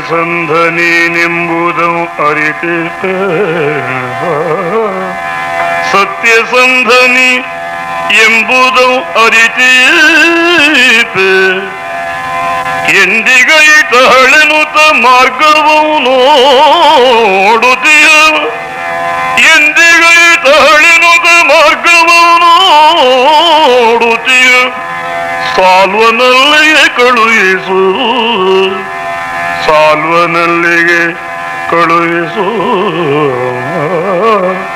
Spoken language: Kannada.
ಸತ್ಯಸಂಧನೇನೆಂಬುದು ಅರಿತೇತ ಸತ್ಯಸಂಧನಿ ಎಂಬುದು ಅರಿತೇತ ಎಂದಿಗೈ ತಹಳೆನುತ ಮಾರ್ಗವು ನೋಡುತ್ತೀಯ ಎಂದಿಗೈ ತಹಳೆನುತ ಮಾರ್ಗವು ನೋಡುತ್ತೀಯ ಸಾಲ್ವನಲ್ಲಿಗೆ ಕಳುಹಿಸು ಸಾಲ್ವನಲ್ಲಿಗೆ ಕಳುಹಿಸು